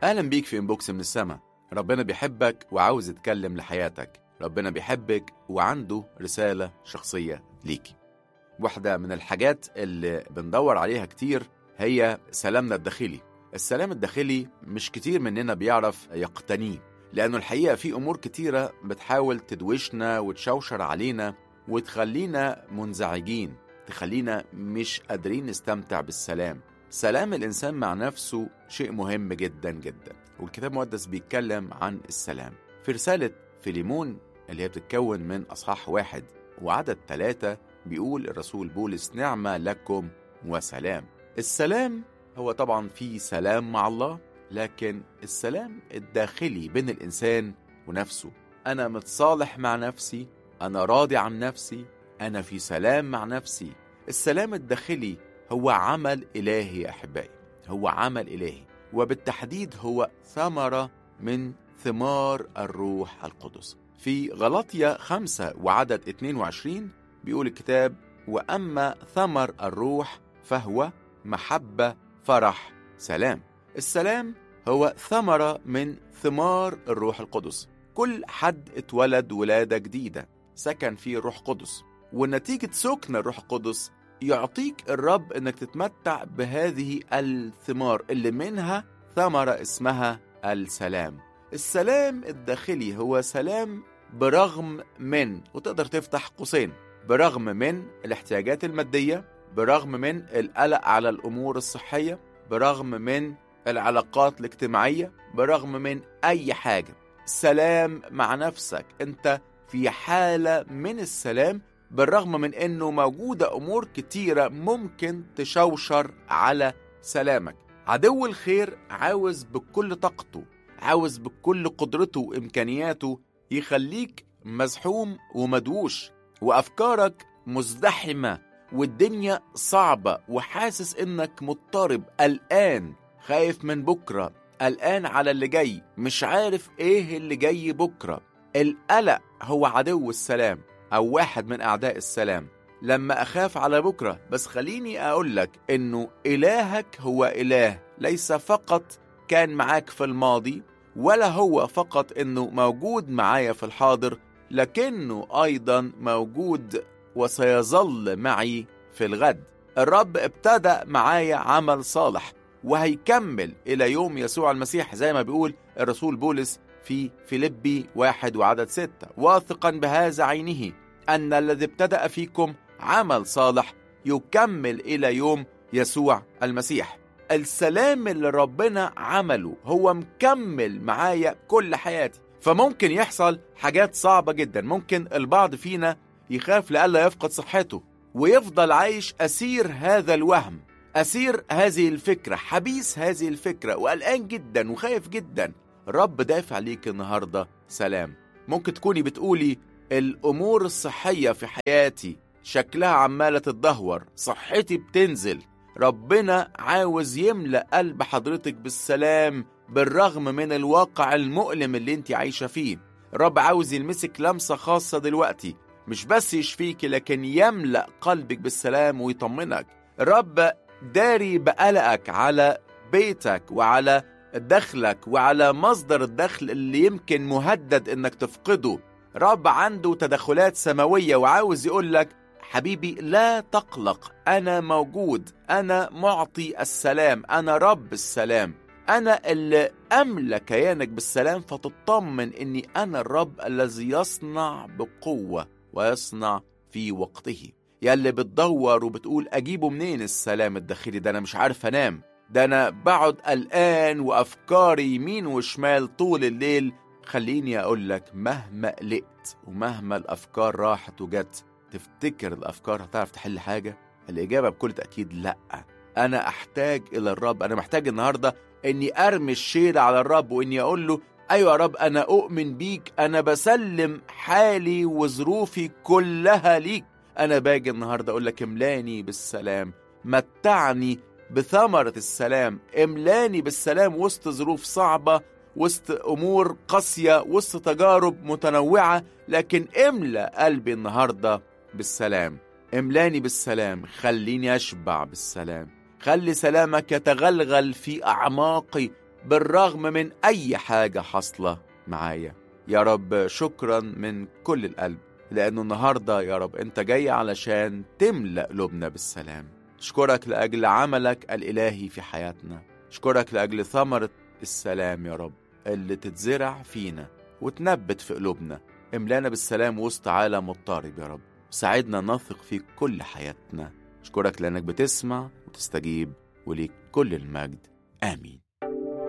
أهلا بيك في إنبوكس من السما ربنا بيحبك وعاوز يتكلم لحياتك ربنا بيحبك وعنده رسالة شخصية ليكي واحدة من الحاجات اللي بندور عليها كتير هي سلامنا الداخلي السلام الداخلي مش كتير مننا بيعرف يقتنيه لأنه الحقيقة في أمور كتيرة بتحاول تدوشنا وتشوشر علينا وتخلينا منزعجين تخلينا مش قادرين نستمتع بالسلام سلام الإنسان مع نفسه شيء مهم جدا جدا والكتاب المقدس بيتكلم عن السلام في رسالة فيليمون اللي هي بتتكون من أصحاح واحد وعدد ثلاثة بيقول الرسول بولس نعمة لكم وسلام السلام هو طبعا في سلام مع الله لكن السلام الداخلي بين الإنسان ونفسه أنا متصالح مع نفسي أنا راضي عن نفسي أنا في سلام مع نفسي السلام الداخلي هو عمل إلهي يا أحبائي هو عمل إلهي وبالتحديد هو ثمرة من ثمار الروح القدس في غلطية خمسة وعدد 22 بيقول الكتاب وأما ثمر الروح فهو محبة فرح سلام السلام هو ثمرة من ثمار الروح القدس كل حد اتولد ولادة جديدة سكن فيه الروح القدس ونتيجة سكن الروح القدس يعطيك الرب انك تتمتع بهذه الثمار اللي منها ثمرة اسمها السلام السلام الداخلي هو سلام برغم من وتقدر تفتح قوسين برغم من الاحتياجات المادية برغم من القلق على الأمور الصحية برغم من العلاقات الاجتماعية برغم من أي حاجة سلام مع نفسك أنت في حالة من السلام بالرغم من أنه موجودة أمور كتيرة ممكن تشوشر على سلامك عدو الخير عاوز بكل طاقته عاوز بكل قدرته وإمكانياته يخليك مزحوم ومدووش وأفكارك مزدحمة والدنيا صعبة وحاسس إنك مضطرب قلقان خايف من بكرة قلقان على اللي جاي مش عارف إيه اللي جاي بكرة القلق هو عدو السلام أو واحد من أعداء السلام لما أخاف على بكرة بس خليني أقول لك إنه إلهك هو إله ليس فقط كان معاك في الماضي ولا هو فقط إنه موجود معايا في الحاضر لكنه أيضا موجود وسيظل معي في الغد الرب ابتدى معايا عمل صالح وهيكمل إلى يوم يسوع المسيح زي ما بيقول الرسول بولس في فيلبي واحد وعدد ستة واثقا بهذا عينه أن الذي ابتدأ فيكم عمل صالح يكمل إلى يوم يسوع المسيح السلام اللي ربنا عمله هو مكمل معايا كل حياتي فممكن يحصل حاجات صعبة جدا ممكن البعض فينا يخاف لألا يفقد صحته ويفضل عايش أسير هذا الوهم أسير هذه الفكرة حبيس هذه الفكرة وقلقان جدا وخايف جدا رب دافع ليك النهاردة سلام ممكن تكوني بتقولي الأمور الصحية في حياتي شكلها عمالة تتدهور صحتي بتنزل ربنا عاوز يملأ قلب حضرتك بالسلام بالرغم من الواقع المؤلم اللي انت عايشة فيه رب عاوز يلمسك لمسة خاصة دلوقتي مش بس يشفيك لكن يملأ قلبك بالسلام ويطمنك رب داري بقلقك على بيتك وعلى دخلك وعلى مصدر الدخل اللي يمكن مهدد انك تفقده رب عنده تدخلات سماوية وعاوز يقول لك حبيبي لا تقلق أنا موجود أنا معطي السلام أنا رب السلام أنا اللي أملى كيانك بالسلام فتطمن إني أنا الرب الذي يصنع بقوة ويصنع في وقته يا اللي بتدور وبتقول أجيبه منين السلام الداخلي ده أنا مش عارف أنام ده أنا بقعد قلقان وأفكاري يمين وشمال طول الليل خليني أقول لك مهما قلقت ومهما الأفكار راحت وجت تفتكر الأفكار هتعرف تحل حاجة؟ الإجابة بكل تأكيد لأ أنا أحتاج إلى الرب أنا محتاج النهاردة إني أرمي الشيل على الرب وإني أقول له أيوة يا رب أنا أؤمن بيك أنا بسلم حالي وظروفي كلها ليك أنا باجي النهاردة أقول لك املاني بالسلام متعني بثمرة السلام املاني بالسلام وسط ظروف صعبة وسط أمور قاسية وسط تجارب متنوعة لكن املأ قلبي النهاردة بالسلام املاني بالسلام خليني أشبع بالسلام خلي سلامك يتغلغل في أعماقي بالرغم من أي حاجة حاصلة معايا يا رب شكرا من كل القلب لأنه النهاردة يا رب أنت جاي علشان تملأ قلوبنا بالسلام أشكرك لأجل عملك الإلهي في حياتنا أشكرك لأجل ثمرة السلام يا رب اللي تتزرع فينا وتنبت في قلوبنا املانا بالسلام وسط عالم مضطرب يا رب ساعدنا نثق في كل حياتنا أشكرك لأنك بتسمع وتستجيب وليك كل المجد آمين